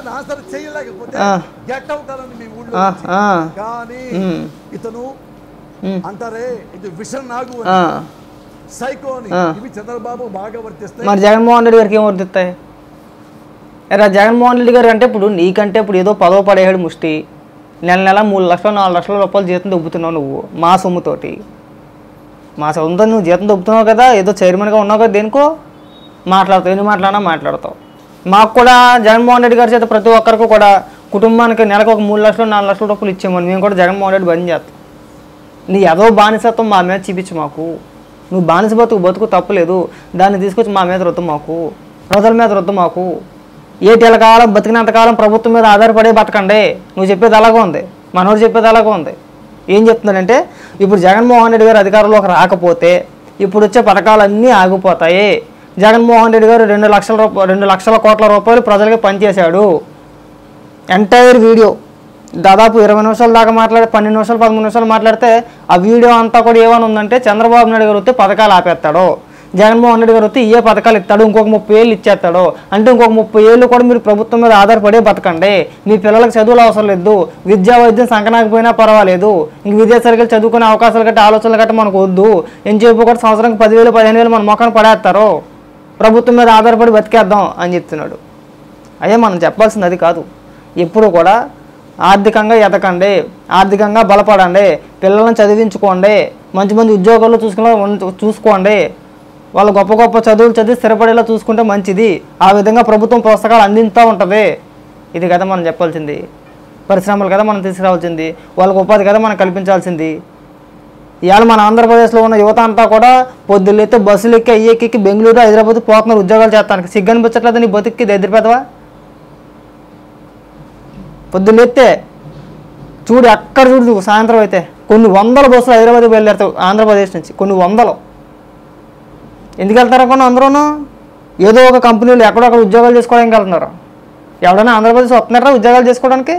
ఇతను ఆన్సర్ చేయలేకపోతే ఆ. గెట్ అవుట్ అని మీ ఊళ్ళో ఆ, నుంచి. ఆ, కానీ ఉమ్, ఇతను ఉమ్, అంటారే ఇది విషం నాగు ఆ. సైకో అని ఆ. ఇవి చంద్రబాబు బాగా వర్తిస్తాయి మరి జగన్మోహన్ రెడ్డి గారికి ఏం వర్తిస్తాయి ఎరా జగన్మోహన్ రెడ్డి గారు అంటే ఇప్పుడు నీకంటే ఇప్పుడు ఏదో పదో పదిహేడు ముష్టి నెల నెల మూడు లక్షలు నాలుగు లక్షల రూపాయలు జీతం దొబ్బుతున్నావు నువ్వు మా సొమ్ముతోటి మా సొంతం నువ్వు జీతం దొబ్బుతున్నావు కదా ఏదో చైర్మన్గా ఉన్నావు కదా దేనికో మాట్లాడతావు ఎన్ని మాట్లాడినా మాట్లాడతావు మాకు కూడా జగన్మోహన్ రెడ్డి గారి చేత ప్రతి ఒక్కరికి కూడా కుటుంబానికి నెలకు ఒక మూడు లక్షలు నాలుగు లక్షల రూపాయలు ఇచ్చామని మేము కూడా జగన్మోహన్ రెడ్డి బంద్ చేస్తాం నీ ఏదో బానిసత్వం మా మీద చూపించు మాకు నువ్వు బానిస బతుకు బతుకు తప్పలేదు దాన్ని తీసుకొచ్చి మా మీద రుద్దు మాకు ప్రజల మీద రుద్దు మాకు ఏటేళ్ళ కాలం బతికినంత కాలం ప్రభుత్వం మీద ఆధారపడే బతకండి నువ్వు చెప్పేది అలాగే ఉంది మనోడు చెప్పేది అలాగే ఉంది ఏం చెప్తున్నాడంటే ఇప్పుడు జగన్మోహన్ రెడ్డి గారు అధికారంలోకి రాకపోతే ఇప్పుడు వచ్చే పథకాలన్నీ ఆగిపోతాయి జగన్మోహన్ రెడ్డి గారు రెండు లక్షల రూపాయలు రెండు లక్షల కోట్ల రూపాయలు ప్రజలకి పనిచేశాడు ఎంటైర్ వీడియో దాదాపు ఇరవై నిమిషాల దాకా మాట్లాడి పన్నెండు నిమిషాలు పదమూడు నిమిషాలు మాట్లాడితే ఆ వీడియో అంతా కూడా ఏమని ఉందంటే చంద్రబాబు నాయుడు గారు వస్తే పథకాలు ఆపేస్తాడు జగన్మోహన్ రెడ్డి గారు వస్తే ఏ పథకాలు ఇస్తాడు ఇంకొక ముప్పై ఏళ్ళు ఇచ్చేస్తాడు అంటే ఇంకొక ముప్పై ఏళ్ళు కూడా మీరు ప్రభుత్వం మీద ఆధారపడే బతకండి మీ పిల్లలకు చదువులు అవసరం లేదు విద్యా వైద్యం సంకనాకపోయినా పర్వాలేదు ఇంక విదేశాలకు వెళ్ళి చదువుకునే అవకాశాలు గట్రా ఆలోచనలు గట్రా మనకు వద్దు ఏం చెప్పి కూడా సంవత్సరానికి పదివేలు పదిహేను వేలు మన మొక్కను పడేస్తారు ప్రభుత్వం మీద ఆధారపడి బతికేద్దాం అని చెప్తున్నాడు అయ్యే మనం చెప్పాల్సింది అది కాదు ఎప్పుడు కూడా ఆర్థికంగా ఎదకండి ఆర్థికంగా బలపడండి పిల్లలను చదివించుకోండి మంచి మంచి ఉద్యోగాలు చూసుకునే చూసుకోండి వాళ్ళు గొప్ప గొప్ప చదువులు చదివి స్థిరపడేలా చూసుకుంటే మంచిది ఆ విధంగా ప్రభుత్వం పుస్తకాలు అందిస్తూ ఉంటుంది ఇది కదా మనం చెప్పాల్సింది పరిశ్రమలు కదా మనం తీసుకురావాల్సింది వాళ్ళకి ఉపాధి కదా మనం కల్పించాల్సింది ఇవాళ మన ఆంధ్రప్రదేశ్లో ఉన్న యువత అంతా కూడా పొద్దున్నైతే బస్సులు ఎక్కి అయ్యేకి బెంగళూరు హైదరాబాద్ పోతున్నారు ఉద్యోగాలు చేస్తానికి సిగ్గనిపించట్లేదు నీ బతుక్కి దగ్గర పెదవా పొద్దున్నెత్తే చూడు ఎక్కడ చూడు నువ్వు సాయంత్రం అయితే కొన్ని వందల బస్సులు హైదరాబాద్ బయలుదేరుతావు ఆంధ్రప్రదేశ్ నుంచి కొన్ని వందలు ఎందుకు వెళ్తారు కొన్ని అందరూను ఏదో ఒక కంపెనీలు ఎక్కడొక్కడ ఉద్యోగాలు చేసుకోవడానికి వెళ్తున్నారు ఎవడైనా ఆంధ్రప్రదేశ్ వస్తున్నారా ఉద్యోగాలు చేసుకోవడానికి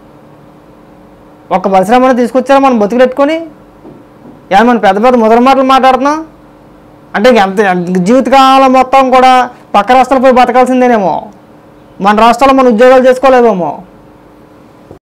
ఒక పరిశ్రమను తీసుకొచ్చారా మనం బతుకు పెట్టుకొని యా మనం పెద్ద పెద్ద ముదర మాటలు మాట్లాడుతున్నాం అంటే ఇంక ఎంత జీవితకాలం మొత్తం కూడా పక్క రాష్ట్రాలు పోయి బతకాల్సిందేనేమో మన రాష్ట్రాల్లో మన ఉద్యోగాలు చేసుకోలేమేమో